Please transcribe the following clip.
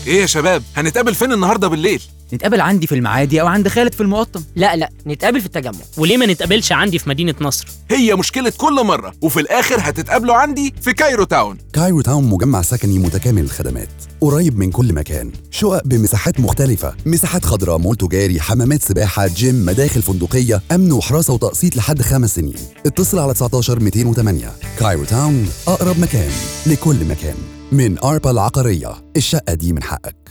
ايه يا شباب هنتقابل فين النهارده بالليل نتقابل عندي في المعادي او عند خالد في المقطم لا لا نتقابل في التجمع وليه ما نتقابلش عندي في مدينة نصر هي مشكله كل مره وفي الاخر هتتقابلوا عندي في كايرو تاون كايرو تاون مجمع سكني متكامل الخدمات قريب من كل مكان شقق بمساحات مختلفة مساحات خضراء مول تجاري حمامات سباحة جيم مداخل فندقية أمن وحراسة وتقسيط لحد خمس سنين اتصل على 19 208 كايرو تاون أقرب مكان لكل مكان من أربا العقارية الشقة دي من حقك